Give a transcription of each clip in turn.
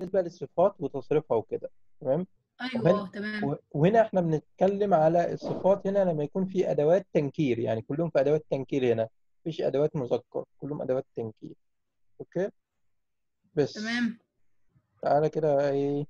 بالنسبه للصفات وتصريفها وكده تمام ايوه وهنا اه تمام و- وهنا احنا بنتكلم على الصفات هنا لما يكون في ادوات تنكير يعني كلهم في ادوات تنكير هنا مفيش ادوات مذكر كلهم ادوات تنكير اوكي بس تمام تعالى كده بقى ايه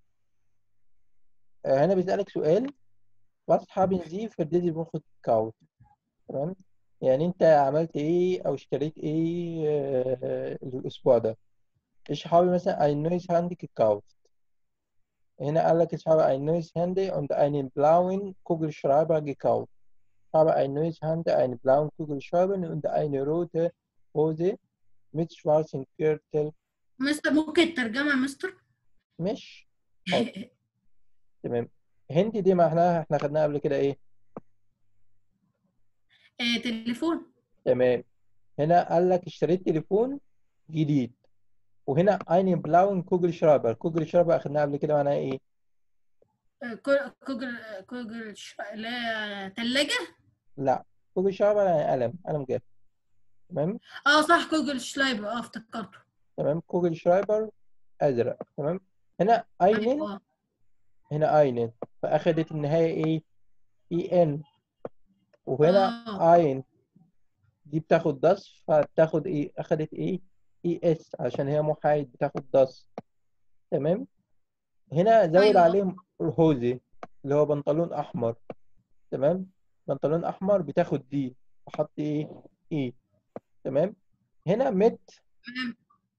آه، هنا بيسألك سؤال was haben Sie für diese Woche gekauft تمام يعني انت عملت ايه او اشتريت ايه آه، الاسبوع ده ich habe مثلا ein neues Handy gekauft هنا قال لك ich habe ein neues Handy und einen blauen Kugelschreiber gekauft ich habe ein neues Handy einen blauen Kugelschreiber und eine rote Hose mit schwarzen Gürtel مستر ممكن الترجمة يا مستر مش حاضر. تمام هندي دي معناها احنا خدناها قبل كده ايه آه، تليفون تمام هنا قال لك اشتريت تليفون جديد وهنا einen blauen Kugelschreiber Kugelschreiber اخدناها قبل كده معناها ايه آه، كو- كوجل كوجل ش- لا تلاجة لا Kugelschreiber يعني قلم قلم جاف تمام اه صح كوجل شلايب اه افتكرته تمام Kugelschreiber ازرق تمام هنا einen ايوه آه. هنا einen فاخدت النهايه ايه اي ان وهنا آه. ein دي بتاخد دس فبتاخد ايه اخدت ايه اي اس عشان هي محايد بتاخد دس تمام هنا زود أيوة. عليهم هوزي اللي هو بنطلون احمر تمام بنطلون احمر بتاخد دي احط ايه ايه تمام هنا مت تمام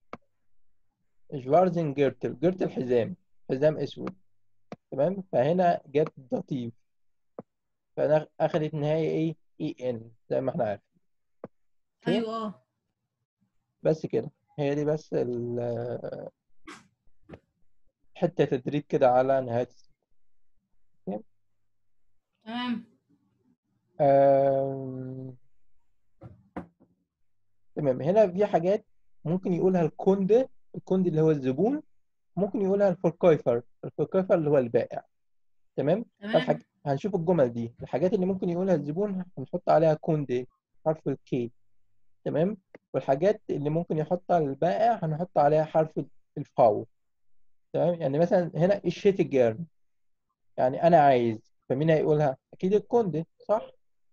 جوارزن جيرتل جيرتل حزام حزام اسود تمام فهنا جت داتيف فانا اخدت نهايه ايه اي ان زي ما احنا عارفين أوكي؟ ايوه آه. بس كده هي دي بس ال حتة تدريب كده على نهاية السنة. تمام آم، تمام هنا في حاجات ممكن يقولها الكوند الكوند اللي هو الزبون ممكن يقولها الفوركايفر الفوركايفر اللي هو البائع تمام تمام الحاج... هنشوف الجمل دي الحاجات اللي ممكن يقولها الزبون هنحط عليها كوند حرف الكي تمام والحاجات اللي ممكن يحطها البائع هنحط عليها حرف الفاو تمام يعني مثلا هنا الشيت جيرن يعني انا عايز فمين هيقولها اكيد الكوند صح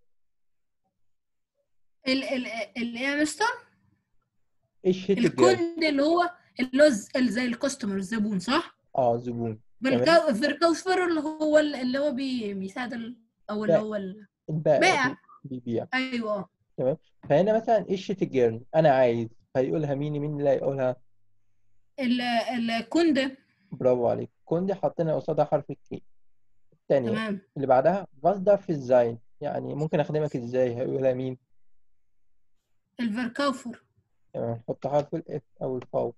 ال ال ال ايه يا مستر الشيت جيرن الكوند اللي هو اللي هو ز- اللي زي الكاستمر الزبون صح اه زبون بالكا- الفيركاوفر اللي هو ال- اللي هو بي- بيساعد ال- او اللي لا. هو ال- البائع بائع. بي- بيبيع ايوه فهنا مثلا الشيت جيرن انا عايز هيقولها مين مين اللي هيقولها ال- الكوند برافو عليك كوندي حطينا قصادها حرف الكي الثانية تمام اللي بعدها بصدر في الزاين يعني ممكن اخدمك ازاي هيقولها مين الفيركاوفر تمام نحط حرف الاف او الفاو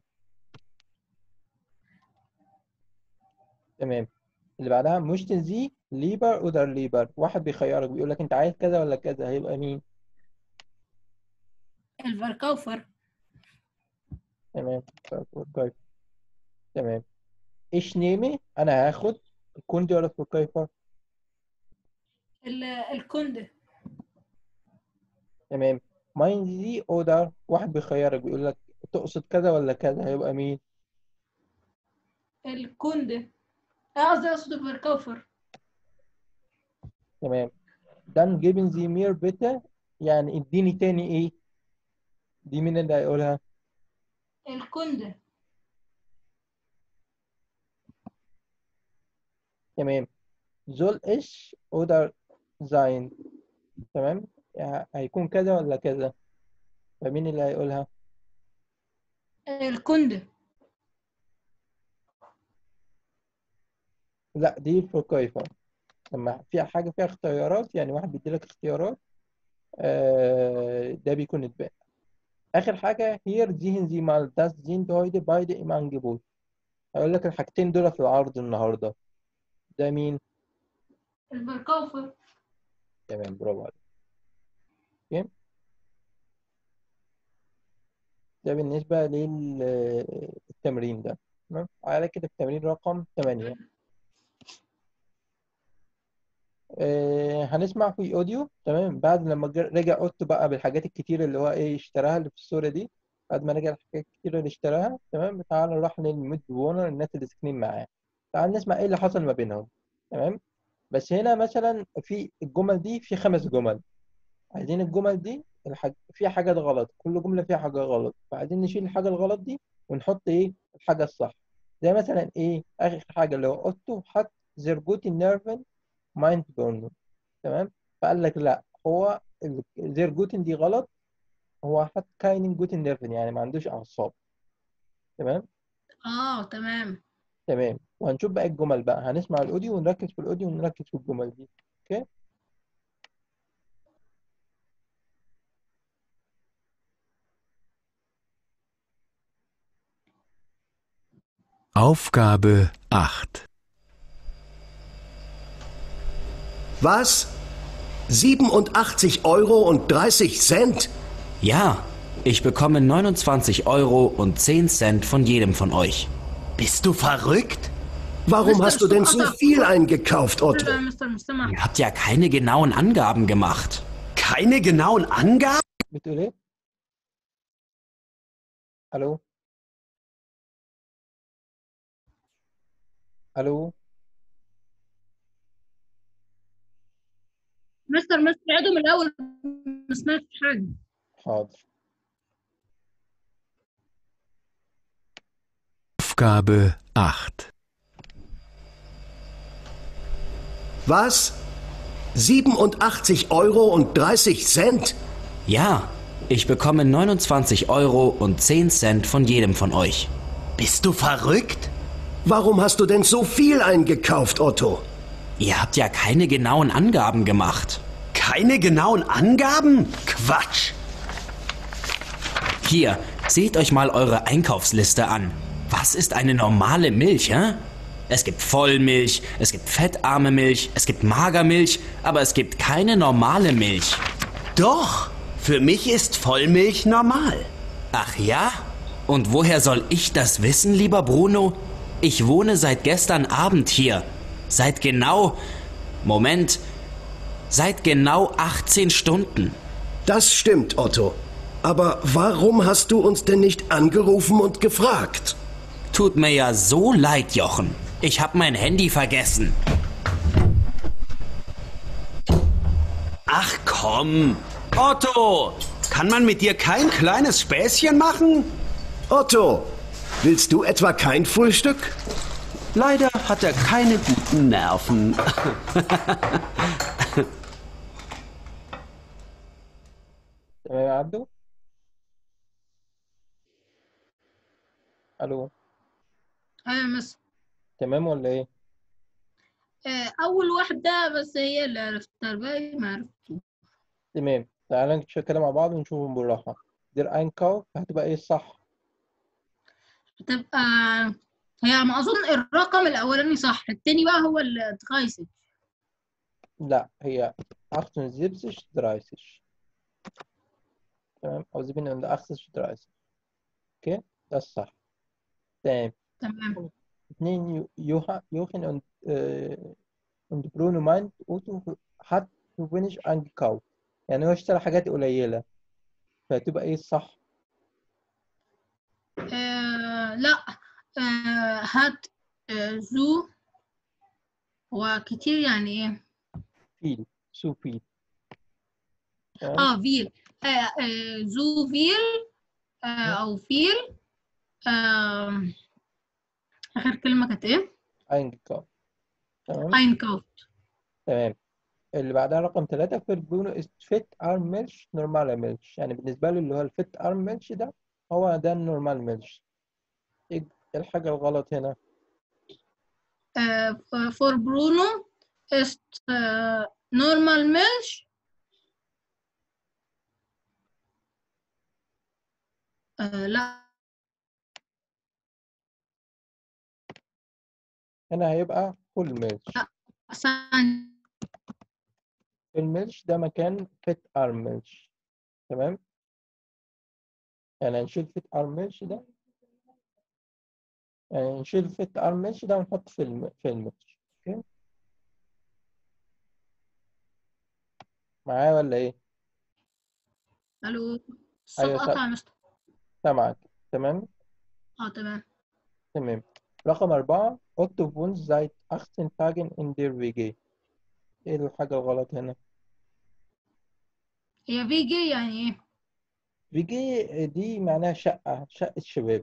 تمام اللي بعدها مشتن زي ليبر اودر ليبر واحد بيخيرك بيقول لك انت عايز كذا ولا كذا هيبقى مين الفيركاوفر تمام كويس تمام ايش نيمي انا هاخد الكوندي ولا الفوركايفر ال- الكوند تمام ماين زي اودر واحد بيخيرك بيقول لك تقصد كذا ولا كذا هيبقى مين الكوند اه قصدي اقصد الفيركاوفر تمام دان جيبن زي مير بيتا يعني اديني تاني ايه دي مين اللي هيقولها الكوند تمام زول ايش اودر زاين تمام يعني هيكون كذا ولا كذا فمين اللي هيقولها الكوند لا دي الفوركايفر لما فيها حاجة فيها اختيارات يعني واحد بيديلك اختيارات آه ده بيكون اتباع آخر حاجة hier sehen Sie mal das sind heute beide im Angebot هيقول لك الحاجتين دول في العرض النهاردة ده مين؟ الفيركاوفر تمام برافو عليك اوكي ده بالنسبة للتمرين ده تمام على كده التمرين رقم 8 آه هنسمع في اوديو تمام بعد لما جر- رجع اوضته بقى بالحاجات الكتير اللي هو ايه اشتراها اللي في الصورة دي بعد ما نجي الحاجات كتير اللي اشتراها تمام تعال نروح للميد اونر الناس اللي ساكنين معاه تعال نسمع ايه اللي حصل ما بينهم تمام بس هنا مثلا في الجمل دي في خمس جمل عايزين الجمل دي الحاج... فيها حاجات غلط كل جملة فيها حاجة غلط فعايزين نشيل الحاجة الغلط دي ونحط ايه الحاجة الصح زي مثلا ايه اخر حاجة اللي هو اوتو حط زير جوتي نيرفن مايند بورنو تمام فقال لك لا هو زير جوتن دي غلط هو حط كاينين جوتن نيرفن يعني ما عندوش اعصاب تمام اه تمام تمام وهنشوف بقى الجمل بقى هنسمع الاوديو ونركز في الاوديو ونركز في الجمل دي اوكي Aufgabe 8. Was? 87 Euro und 30 Cent? Ja, ich bekomme 29 Euro und 10 Cent von jedem von euch. Bist du verrückt? Warum hast du denn so viel eingekauft, Otto? يا مستر مستمع Ihr habt ja keine genauen Angaben gemacht. Keine genauen Angaben? بتقول ايه الو الو مستر مستر عيدوا من الاول ما سمعتش حاجه حاضر Aufgabe 8. Was? 87 Euro und 30 Cent? Ja, ich bekomme 29 Euro und 10 Cent von jedem von euch. Bist du verrückt? Warum hast du denn so viel eingekauft, Otto? Ihr habt ja keine genauen Angaben gemacht. Keine genauen Angaben? Quatsch! Hier, seht euch mal eure Einkaufsliste an. Was ist eine normale Milch, hä? Es gibt Vollmilch, es gibt fettarme Milch, es gibt Magermilch, aber es gibt keine normale Milch. Doch, für mich ist Vollmilch normal. Ach ja? Und woher soll ich das wissen, lieber Bruno? Ich wohne seit gestern Abend hier. Seit genau. Moment. Seit genau 18 Stunden. Das stimmt, Otto. Aber warum hast du uns denn nicht angerufen und gefragt? Tut mir ja so leid, Jochen. Ich hab mein Handy vergessen. Ach komm. Otto, kann man mit dir kein kleines Späßchen machen? Otto, willst du etwa kein Frühstück? Leider hat er keine guten Nerven. تمام يا عبدو الو ايوه يا مستر تمام ولا ايه آه، اول واحده بس هي اللي عرفتها الباقي ما عرفت تمام تعالى نشوف كده مع بعض ونشوفهم بالراحة دير اينكاuf هتبقى ايه الصح هتبقى هي ما اظن الرقم الاولاني صح التاني بقى هو اللي 30 لا هي 78 30 تمام او 78 30 اوكي ده الصح تمام تمام اتنين يو- يوها يوخن und äh, und Bruno meint Otto hat zu wenig eingekauft يعني هو اشترى حاجات قليلة فهتبقى ايه الصح آه لا آه هات آه زو وكتير يعني ايه فيل سو فيل تمام اه فيل آه آه زو فيل آه او فيل آه اخر كلمه كانت ايه eingekauft تمام اينكوفت تمام اللي بعدها رقم ثلاثة في البونو ist fit arm milch normale milch يعني بالنسبة له اللي هو الفيت arm milch ده هو ده النورمال ميلش ايه الحاجة الغلط هنا آه فور برونو ist آه نورمال ميلش آه لا هنا هيبقى فول ميلش ثانية الميلش ده مكان فيت arm milch تمام يعني هنشيل فيت arm milch ده يعني نشيل فيت arm milch ده ونحط في الم... في الميلش اوكي معايا ولا ايه الو الصوت أيوة، قطع يا مستر سامعك تمام اه تمام تمام رقم أربعة Otto wohnt seit 18 Tagen in der WG إيه الحاجة الغلط هنا؟ هي في جي يعني ايه WG دي معناها شقة شقة شباب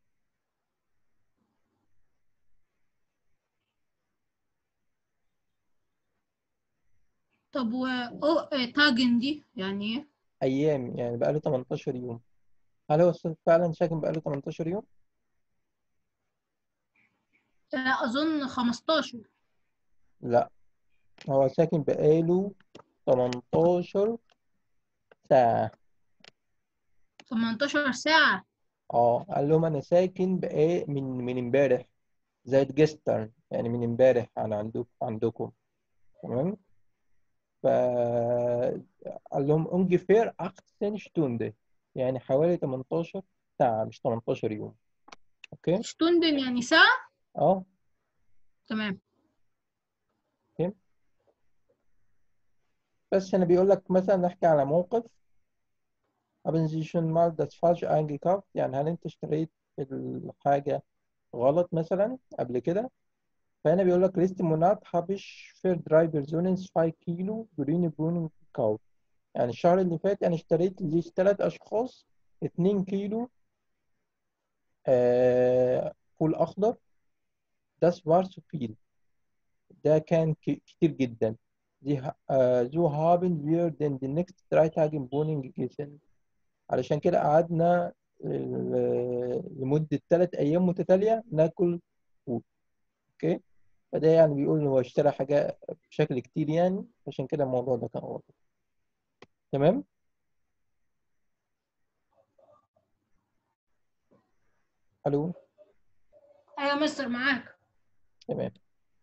طب و أو... آه، تاجن دي يعني ايه أيام يعني بقاله 18 يوم هل هو فعلا ساكن بقاله 18 يوم؟ لا اظن 15 لا هو ساكن بقاله 18 ساعة 18 ساعة اه قال لهم أنا ساكن بقى من من امبارح زائد جسترن يعني من امبارح أنا عندكم عندكم تمام فقال لهم ungefähr 18 Stunde يعني حوالي 18 ساعة مش 18 يوم اوكي شتوندن يعني ساعة اه تمام بس هنا بيقول لك مثلا نحكي على موقف haben Sie schon mal das falsch eingekauft يعني هل انت اشتريت الحاجة غلط مثلا قبل كده فهنا بيقول لك letzten Monat habe ich für drei Personen 2 Kilo grüne Bohnen gekauft يعني الشهر اللي فات انا اشتريت لثلاث اشخاص 2 كيلو آه فول اخضر das war zu viel ده كان ك- كتير جدا Sie, ha- äh, so haben wir denn die nächsten drei Tage Bohnen gegessen علشان كده قعدنا آه، لمدة ثلاث أيام متتالية ناكل فول أوكي فده يعني بيقول إن هو اشترى حاجة بشكل كتير يعني عشان كده الموضوع ده كان غلط تمام ألو ايوه مستر معاك تمام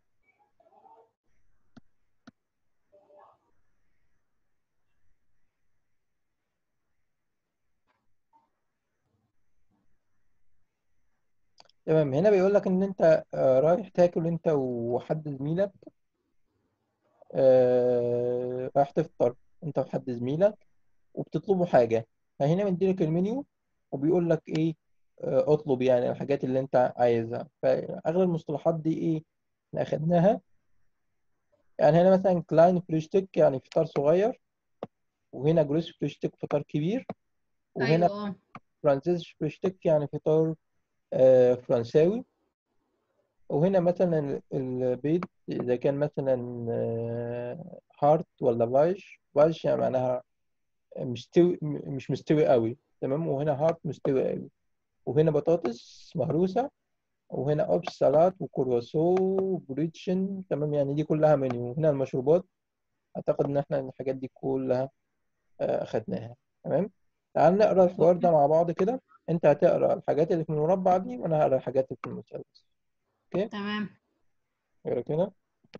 تمام هنا بيقول لك ان انت آه، رايح تاكل انت وحد زميلك آه، رايح تفطر انت وحد زميلك وبتطلبوا حاجة فهنا مديلك المنيو وبيقول لك ايه آه، اطلب يعني الحاجات اللي انت عايزها فاغلب المصطلحات دي ايه احنا اخدناها يعني هنا مثلا كلاين فريشتيك يعني فطار صغير وهنا جروس فريشتيك فطار كبير وهنا ايوه اه فرانسيس فريشتيك يعني فطار آه، فرنساوي وهنا مثلا ال- البيض إذا كان مثلا آه، هارت ولا فايش فايش يعني معناها مستوي م- مش مستوي قوي تمام وهنا هارت مستوي قوي وهنا بطاطس مهروسة وهنا أوبس سلطات وكرواسو وبريتشن تمام يعني دي كلها منيو وهنا المشروبات أعتقد إن إحنا الحاجات دي كلها آه، أخدناها تمام تعال نقرا الحوار ده مع بعض كده أنت هتقرا الحاجات اللي في المربع دي وأنا هقرا الحاجات اللي في المثلث تمام اقرا كده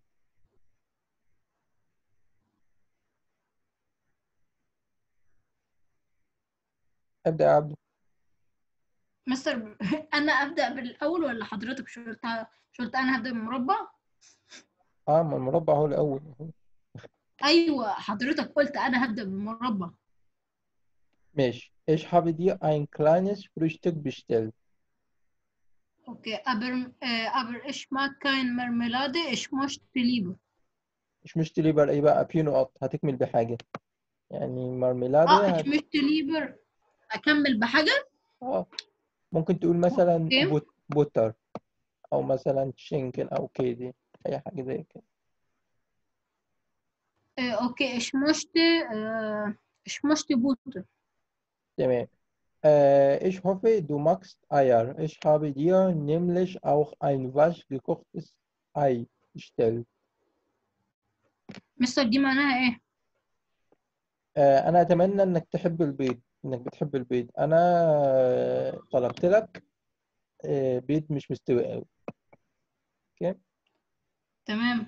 ابدا يا عبد مستر انا ابدا بالاول ولا حضرتك مش قلت مش قلت انا هبدا بالمربع اه ما المربع هو الاول ايوه حضرتك قلت انا هبدا بالمربع ماشي ich habe dir ein kleines Frühstück bestellt اوكي aber äh, aber ich mag kein Marmelade ich möchte lieber مش مشتري بقى ايه بقى في نقط هتكمل بحاجه يعني مارميلادة اه ich هت... möchte lieber اكمل بحاجه اه ممكن تقول مثلا اوكي بوت... بوتر او مثلا شينكن او كيدي اي حاجه زي كده äh, okay ich möchte äh, ich möchte Butter تمام äh, ich hoffe du magst Eier ich habe dir nämlich auch ein wasch gekochtes Ei bestellt مستر دي معناها ايه آه، أنا أتمنى إنك تحب البيض إنك بتحب البيض أنا آه، طلبت لك آه، بيض مش مستوي أوي أوكي تمام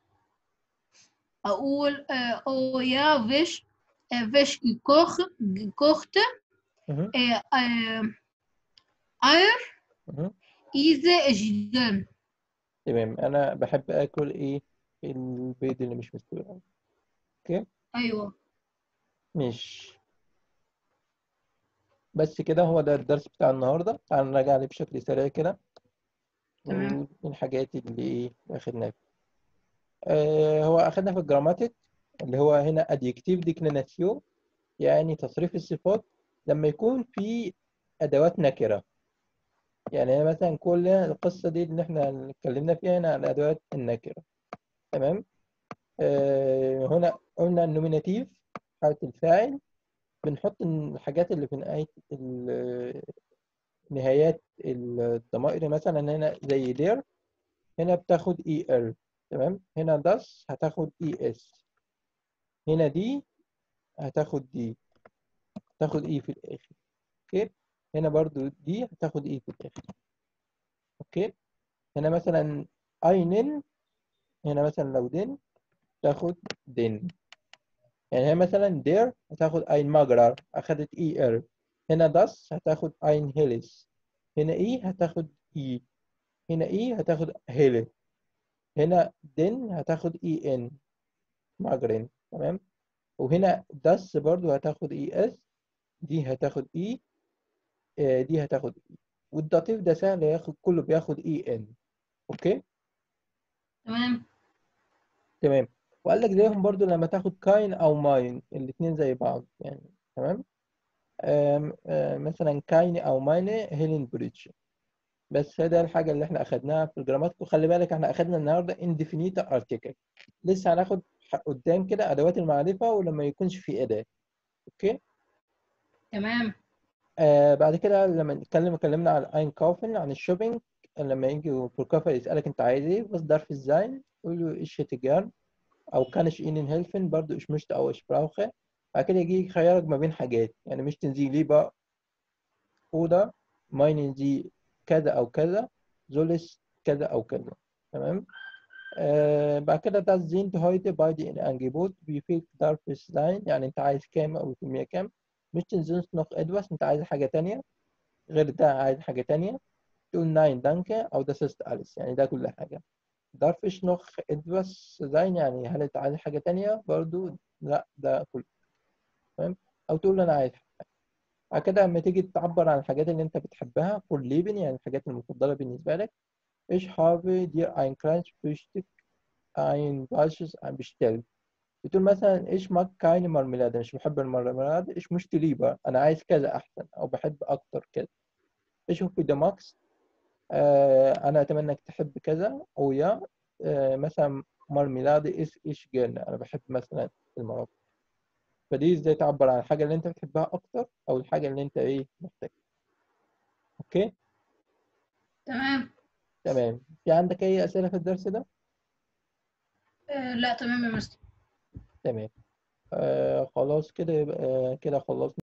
اقول äh, oh ja wish äh, wish gekocht gekochte مهم. äh, äh, Eier مهم. إذا جدا تمام أنا بحب آكل إيه البيض اللي مش مستوي أوي أوكي أيوة مش بس كده هو ده الدرس بتاع النهارده تعال نراجع عليه بشكل سريع كده تمام. من الحاجات اللي ايه اخدناها آه هو اخدنا في الجراماتيك اللي هو هنا adjective declination يعني تصريف الصفات لما يكون في ادوات نكره يعني هنا مثلا كل القصه دي اللي احنا اتكلمنا فيها هنا عن ادوات النكره تمام آه هنا قلنا النوميناتيف حالة الفاعل بنحط الحاجات اللي في نهاية ال- نهايات الضمائر مثلا هنا زي دير هنا بتاخد اي ار تمام هنا داس هتاخد اي اس هنا دي هتاخد دي هتاخد اي في الاخر اوكي هنا برضو دي هتاخد اي في الاخر اوكي هنا مثلا اينن هنا مثلا لو دين تاخد دين يعني هي مثلا دير هتاخد اين ماجرار اخدت اي ار هنا داس هتاخد اين هيلس هنا اي هتاخد اي هنا اي هتاخد هيلي هنا دين هتاخد اي ان ماجرين تمام وهنا داس برضو هتاخد اي اس دي هتاخد اي دي هتاخد اي والداتيف ده سهل ياخد كله بياخد اي ان اوكي تمام تمام وقال لك زيهم برضو لما تاخد كاين او ماين الاثنين زي بعض يعني تمام آم، آم، مثلا كاين او ماين هيلين بريتش بس ده الحاجه اللي احنا اخدناها في الجراماتيك وخلي بالك احنا اخدنا النهارده indefinite article لسه هناخد ح- قدام كده ادوات المعرفه ولما يكونش في اداه اوكي تمام آه بعد كده لما نتكلم اتكلمنا عن اين كوفن عن الشوبينج لما يجي بركافر يسألك انت عايز ايه بس ظرف الزين قول له ايش تجار او كان ich ihnen helfen برضو ich möchte او ich brauche بعد كده يجي يخيرك ما بين حاجات يعني möchten Sie lieber oder meinen Sie كذا او كذا soll es كذا او كذا تمام آه بعد كده das sind heute beide in Angebot wie viel darf es sein يعني انت عايز كام او كمية كام möchten Sie sonst noch etwas انت عايز حاجة تانية غير ده عايز حاجة تانية تقول nein danke أو das ist alles يعني ده كل حاجة darf ich noch etwas sein يعني هل أنت عايز حاجة تانية برضو لا ده كله تمام أو تقول أنا عايز حاجة بعد كده لما تيجي تعبر عن الحاجات اللي أنت بتحبها for living يعني الحاجات المفضلة بالنسبة لك ich habe dir ein kleines Frühstück ein weiches bestellt بتقول مثلا ايش mag keine Marmelade مش بحب المرملاد ايش möchte lieber انا عايز كذا احسن او بحب اكتر كذا ايش هو ده ماكس آه انا اتمنى انك تحب كذا او يا آه مثلا مرميلاد ايش ايش جيرن انا بحب مثلا المربى فدي ازاي تعبر عن الحاجه اللي انت بتحبها اكتر او الحاجه اللي انت ايه محتاجها اوكي تمام تمام في عندك اي اسئله في الدرس ده آه لا تمام يا مستر تمام آه خلاص كده يبقى كده خلصنا